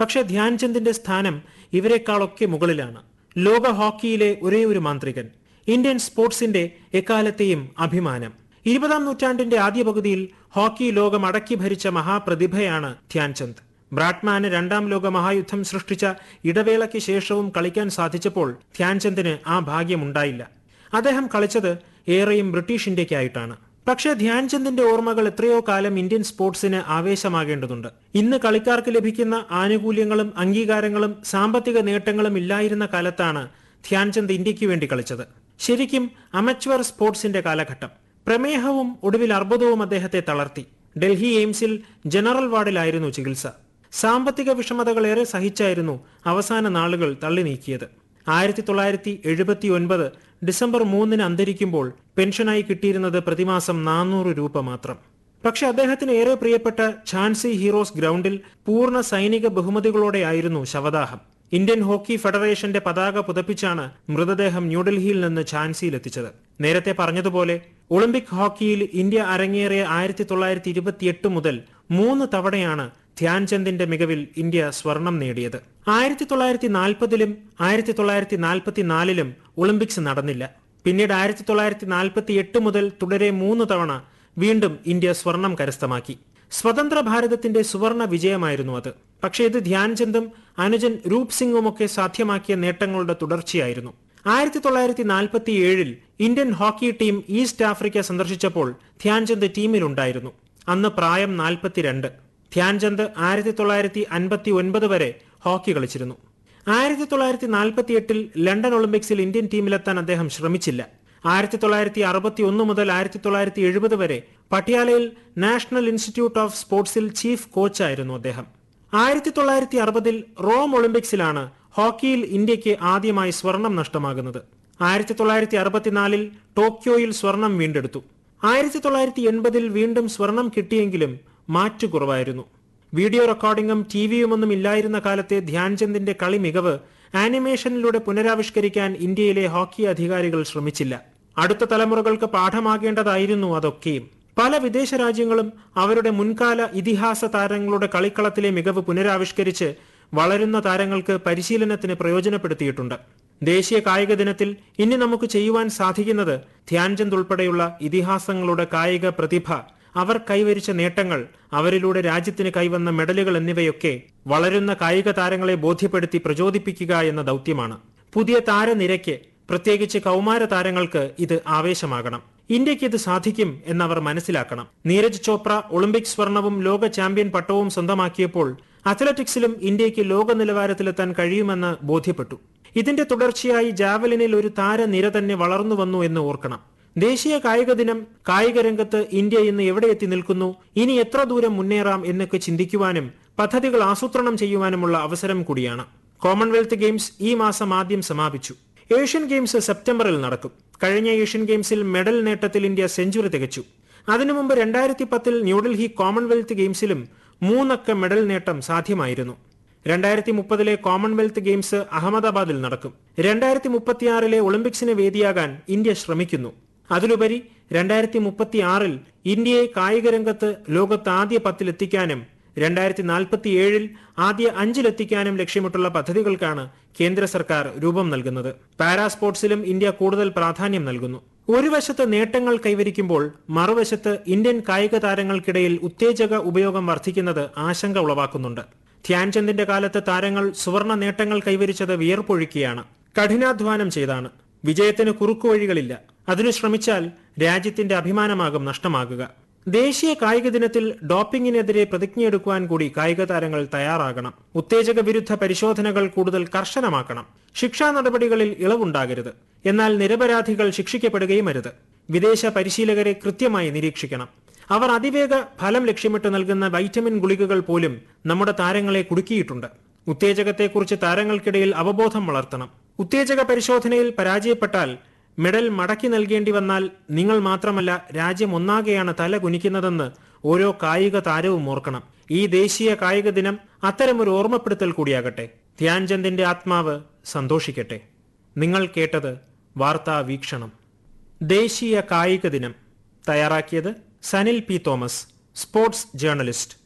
പക്ഷേ ധ്യാൻചന്ദിന്റെ സ്ഥാനം ഇവരെക്കാളൊക്കെ മുകളിലാണ് ലോക ഹോക്കിയിലെ ഒരേ ഒരു മാന്ത്രികൻ ഇന്ത്യൻ സ്പോർട്സിന്റെ എക്കാലത്തെയും അഭിമാനം ഇരുപതാം നൂറ്റാണ്ടിന്റെ ആദ്യ പകുതിയിൽ ഹോക്കി ലോകം അടക്കി ഭരിച്ച മഹാപ്രതിഭയാണ് ധ്യാൻചന്ദ് ബ്രാഡ്മാന് രണ്ടാം ലോക മഹായുദ്ധം സൃഷ്ടിച്ച ഇടവേളയ്ക്ക് ശേഷവും കളിക്കാൻ സാധിച്ചപ്പോൾ ധ്യാൻചന്ദിന് ആ ഭാഗ്യമുണ്ടായില്ല അദ്ദേഹം കളിച്ചത് ഏറെയും ബ്രിട്ടീഷ് ഇന്ത്യക്കായിട്ടാണ് പക്ഷേ ധ്യാൻചന്ദിന്റെ ഓർമ്മകൾ എത്രയോ കാലം ഇന്ത്യൻ സ്പോർട്സിന് ആവേശമാകേണ്ടതുണ്ട് ഇന്ന് കളിക്കാർക്ക് ലഭിക്കുന്ന ആനുകൂല്യങ്ങളും അംഗീകാരങ്ങളും സാമ്പത്തിക നേട്ടങ്ങളും ഇല്ലായിരുന്ന കാലത്താണ് ധ്യാൻചന്ദ് ഇന്ത്യക്ക് വേണ്ടി കളിച്ചത് ശരിക്കും അമച്വർ സ്പോർട്സിന്റെ കാലഘട്ടം പ്രമേഹവും ഒടുവിൽ അർബുദവും അദ്ദേഹത്തെ തളർത്തി ഡൽഹി എയിംസിൽ ജനറൽ വാർഡിലായിരുന്നു ചികിത്സ സാമ്പത്തിക വിഷമതകൾ ഏറെ സഹിച്ചായിരുന്നു അവസാന നാളുകൾ തള്ളി നീക്കിയത് ആയിരത്തി തൊള്ളായിരത്തി എഴുപത്തി ഒൻപത് ഡിസംബർ മൂന്നിന് അന്തരിക്കുമ്പോൾ പെൻഷനായി കിട്ടിയിരുന്നത് പ്രതിമാസം നാനൂറ് രൂപ മാത്രം പക്ഷെ അദ്ദേഹത്തിന് ഏറെ പ്രിയപ്പെട്ട ഝാൻസി ഹീറോസ് ഗ്രൗണ്ടിൽ പൂർണ്ണ സൈനിക ബഹുമതികളോടെയായിരുന്നു ശവദാഹം ഇന്ത്യൻ ഹോക്കി ഫെഡറേഷന്റെ പതാക പുതപ്പിച്ചാണ് മൃതദേഹം ന്യൂഡൽഹിയിൽ നിന്ന് ഝാൻസിയിലെത്തിച്ചത് നേരത്തെ പറഞ്ഞതുപോലെ ഒളിമ്പിക് ഹോക്കിയിൽ ഇന്ത്യ അരങ്ങേറിയ ആയിരത്തി തൊള്ളായിരത്തി ഇരുപത്തിയെട്ട് മുതൽ മൂന്ന് തവണയാണ് ധ്യാൻചന്ദിന്റെ മികവിൽ ഇന്ത്യ സ്വർണം നേടിയത് ആയിരത്തി തൊള്ളായിരത്തി നാൽപ്പതിലും ആയിരത്തി തൊള്ളായിരത്തി നാൽപ്പത്തിനാലിലും ഒളിമ്പിക്സ് നടന്നില്ല പിന്നീട് ആയിരത്തി തൊള്ളായിരത്തി നാൽപ്പത്തി എട്ട് മുതൽ തുടരെ മൂന്ന് തവണ വീണ്ടും ഇന്ത്യ സ്വർണം കരസ്ഥമാക്കി സ്വതന്ത്ര ഭാരതത്തിന്റെ സുവർണ വിജയമായിരുന്നു അത് പക്ഷേ ഇത് ധ്യാൻചന്ദും അനുജൻ രൂപ് സിംഗുമൊക്കെ സാധ്യമാക്കിയ നേട്ടങ്ങളുടെ തുടർച്ചയായിരുന്നു ആയിരത്തി തൊള്ളായിരത്തി നാൽപ്പത്തി ഏഴിൽ Indian hockey team East Africa സന്ദർശിച്ചപ്പോൾ ധ്യാൻചന്ദ് ടീമിലുണ്ടായിരുന്നു അന്ന് പ്രായം നാൽപ്പത്തിരണ്ട് ധ്യാൻചന്ദ് ആയിരത്തി തൊള്ളായിരത്തി അൻപത്തി ഒൻപത് വരെ ഹോക്കി കളിച്ചിരുന്നു ആയിരത്തി തൊള്ളായിരത്തി നാൽപ്പത്തി എട്ടിൽ ലണ്ടൻ ഒളിമ്പിക്സിൽ ഇന്ത്യൻ ടീമിലെത്താൻ അദ്ദേഹം ശ്രമിച്ചില്ല ആയിരത്തി തൊള്ളായിരത്തി അറുപത്തി ഒന്ന് മുതൽ ആയിരത്തി തൊള്ളായിരത്തി എഴുപത് വരെ പട്യാലയിൽ നാഷണൽ ഇൻസ്റ്റിറ്റ്യൂട്ട് ഓഫ് സ്പോർട്സിൽ ചീഫ് കോച്ചായിരുന്നു അദ്ദേഹം ആയിരത്തി തൊള്ളായിരത്തി അറുപതിൽ റോം ഒളിമ്പിക്സിലാണ് ഹോക്കിയിൽ ഇന്ത്യക്ക് ആദ്യമായി സ്വർണം നഷ്ടമാകുന്നത് ആയിരത്തി തൊള്ളായിരത്തി അറുപത്തിനാലിൽ ടോക്കിയോയിൽ സ്വർണം വീണ്ടെടുത്തു ആയിരത്തി തൊള്ളായിരത്തി എൺപതിൽ വീണ്ടും സ്വർണം കിട്ടിയെങ്കിലും മാറ്റു കുറവായിരുന്നു വീഡിയോ റെക്കോർഡിംഗും ടിവിയുമൊന്നും ഇല്ലായിരുന്ന കാലത്തെ ധ്യാൻചന്ദിന്റെ കളി മികവ് ആനിമേഷനിലൂടെ പുനരാവിഷ്കരിക്കാൻ ഇന്ത്യയിലെ ഹോക്കി അധികാരികൾ ശ്രമിച്ചില്ല അടുത്ത തലമുറകൾക്ക് പാഠമാകേണ്ടതായിരുന്നു അതൊക്കെയും പല വിദേശ രാജ്യങ്ങളും അവരുടെ മുൻകാല ഇതിഹാസ താരങ്ങളുടെ കളിക്കളത്തിലെ മികവ് പുനരാവിഷ്കരിച്ച് വളരുന്ന താരങ്ങൾക്ക് പരിശീലനത്തിന് പ്രയോജനപ്പെടുത്തിയിട്ടുണ്ട് ദേശീയ കായിക ദിനത്തിൽ ഇനി നമുക്ക് ചെയ്യുവാൻ സാധിക്കുന്നത് ധ്യാൻചന്ദ് ഉൾപ്പെടെയുള്ള ഇതിഹാസങ്ങളുടെ കായിക പ്രതിഭ അവർ കൈവരിച്ച നേട്ടങ്ങൾ അവരിലൂടെ രാജ്യത്തിന് കൈവന്ന മെഡലുകൾ എന്നിവയൊക്കെ വളരുന്ന കായിക താരങ്ങളെ ബോധ്യപ്പെടുത്തി പ്രചോദിപ്പിക്കുക എന്ന ദൗത്യമാണ് പുതിയ താരനിരയ്ക്ക് പ്രത്യേകിച്ച് കൗമാര താരങ്ങൾക്ക് ഇത് ആവേശമാകണം ഇന്ത്യക്ക് ഇത് സാധിക്കും എന്നവർ മനസ്സിലാക്കണം നീരജ് ചോപ്ര ഒളിമ്പിക് സ്വർണവും ലോക ചാമ്പ്യൻ പട്ടവും സ്വന്തമാക്കിയപ്പോൾ അത്ലറ്റിക്സിലും ഇന്ത്യക്ക് ലോക നിലവാരത്തിലെത്താൻ കഴിയുമെന്ന് ബോധ്യപ്പെട്ടു ഇതിന്റെ തുടർച്ചയായി ജാവലിനിൽ ഒരു താരനിര തന്നെ വളർന്നു വന്നു എന്ന് ഓർക്കണം ദേശീയ കായിക ദിനം കായിക രംഗത്ത് ഇന്ത്യ ഇന്ന് എവിടെ എത്തി നിൽക്കുന്നു ഇനി എത്ര ദൂരം മുന്നേറാം എന്നൊക്കെ ചിന്തിക്കുവാനും പദ്ധതികൾ ആസൂത്രണം ചെയ്യുവാനുമുള്ള അവസരം കൂടിയാണ് കോമൺവെൽത്ത് ഗെയിംസ് ഈ മാസം ആദ്യം സമാപിച്ചു ഏഷ്യൻ ഗെയിംസ് സെപ്റ്റംബറിൽ നടക്കും കഴിഞ്ഞ ഏഷ്യൻ ഗെയിംസിൽ മെഡൽ നേട്ടത്തിൽ ഇന്ത്യ സെഞ്ചുറി തികച്ചു അതിനു മുമ്പ് രണ്ടായിരത്തി പത്തിൽ ന്യൂഡൽഹി കോമൺവെൽത്ത് ഗെയിംസിലും മൂന്നക്ക മെഡൽ നേട്ടം സാധ്യമായിരുന്നു രണ്ടായിരത്തി മുപ്പതിലെ കോമൺവെൽത്ത് ഗെയിംസ് അഹമ്മദാബാദിൽ നടക്കും രണ്ടായിരത്തി മുപ്പത്തിയാറിലെ ഒളിമ്പിക്സിന് വേദിയാകാൻ ഇന്ത്യ ശ്രമിക്കുന്നു അതിലുപരി രണ്ടായിരത്തി മുപ്പത്തി ആറിൽ ഇന്ത്യയെ കായിക രംഗത്ത് ലോകത്ത് ആദ്യ പത്തിലെത്തിക്കാനും രണ്ടായിരത്തി നാൽപ്പത്തി ഏഴിൽ ആദ്യ അഞ്ചിലെത്തിക്കാനും ലക്ഷ്യമിട്ടുള്ള പദ്ധതികൾക്കാണ് കേന്ദ്ര സർക്കാർ രൂപം നൽകുന്നത് പാരാ സ്പോർട്സിലും ഇന്ത്യ കൂടുതൽ പ്രാധാന്യം നൽകുന്നു ഒരു വശത്ത് നേട്ടങ്ങൾ കൈവരിക്കുമ്പോൾ മറുവശത്ത് ഇന്ത്യൻ കായിക താരങ്ങൾക്കിടയിൽ ഉത്തേജക ഉപയോഗം വർദ്ധിക്കുന്നത് ആശങ്ക ഉളവാക്കുന്നുണ്ട് ധ്യാൻചന്ദിന്റെ കാലത്ത് താരങ്ങൾ സുവർണ നേട്ടങ്ങൾ കൈവരിച്ചത് വിയർപ്പൊഴുക്കിയാണ് കഠിനാധ്വാനം ചെയ്താണ് വിജയത്തിന് കുറുക്കുവഴികളില്ല അതിനു ശ്രമിച്ചാൽ രാജ്യത്തിന്റെ അഭിമാനമാകും നഷ്ടമാകുക ദേശീയ കായിക ദിനത്തിൽ ഡോപ്പിംഗിനെതിരെ പ്രതിജ്ഞയെടുക്കുവാൻ കൂടി കായിക താരങ്ങൾ തയ്യാറാകണം ഉത്തേജക വിരുദ്ധ പരിശോധനകൾ കൂടുതൽ കർശനമാക്കണം ശിക്ഷാ നടപടികളിൽ ഇളവുണ്ടാകരുത് എന്നാൽ നിരപരാധികൾ ശിക്ഷിക്കപ്പെടുകയും അരുത് വിദേശ പരിശീലകരെ കൃത്യമായി നിരീക്ഷിക്കണം അവർ അതിവേഗ ഫലം ലക്ഷ്യമിട്ട് നൽകുന്ന വൈറ്റമിൻ ഗുളികകൾ പോലും നമ്മുടെ താരങ്ങളെ കുടുക്കിയിട്ടുണ്ട് ഉത്തേജകത്തെക്കുറിച്ച് താരങ്ങൾക്കിടയിൽ അവബോധം വളർത്തണം ഉത്തേജക പരിശോധനയിൽ പരാജയപ്പെട്ടാൽ മെഡൽ മടക്കി നൽകേണ്ടി വന്നാൽ നിങ്ങൾ മാത്രമല്ല രാജ്യം ഒന്നാകെയാണ് തല കുനിക്കുന്നതെന്ന് ഓരോ കായിക താരവും ഓർക്കണം ഈ ദേശീയ കായിക ദിനം അത്തരമൊരു ഓർമ്മപ്പെടുത്തൽ കൂടിയാകട്ടെ ധ്യാൻചന്ദിന്റെ ആത്മാവ് സന്തോഷിക്കട്ടെ നിങ്ങൾ കേട്ടത് വാർത്താ വീക്ഷണം ദേശീയ കായിക ദിനം തയ്യാറാക്കിയത് Sanil P Thomas sports journalist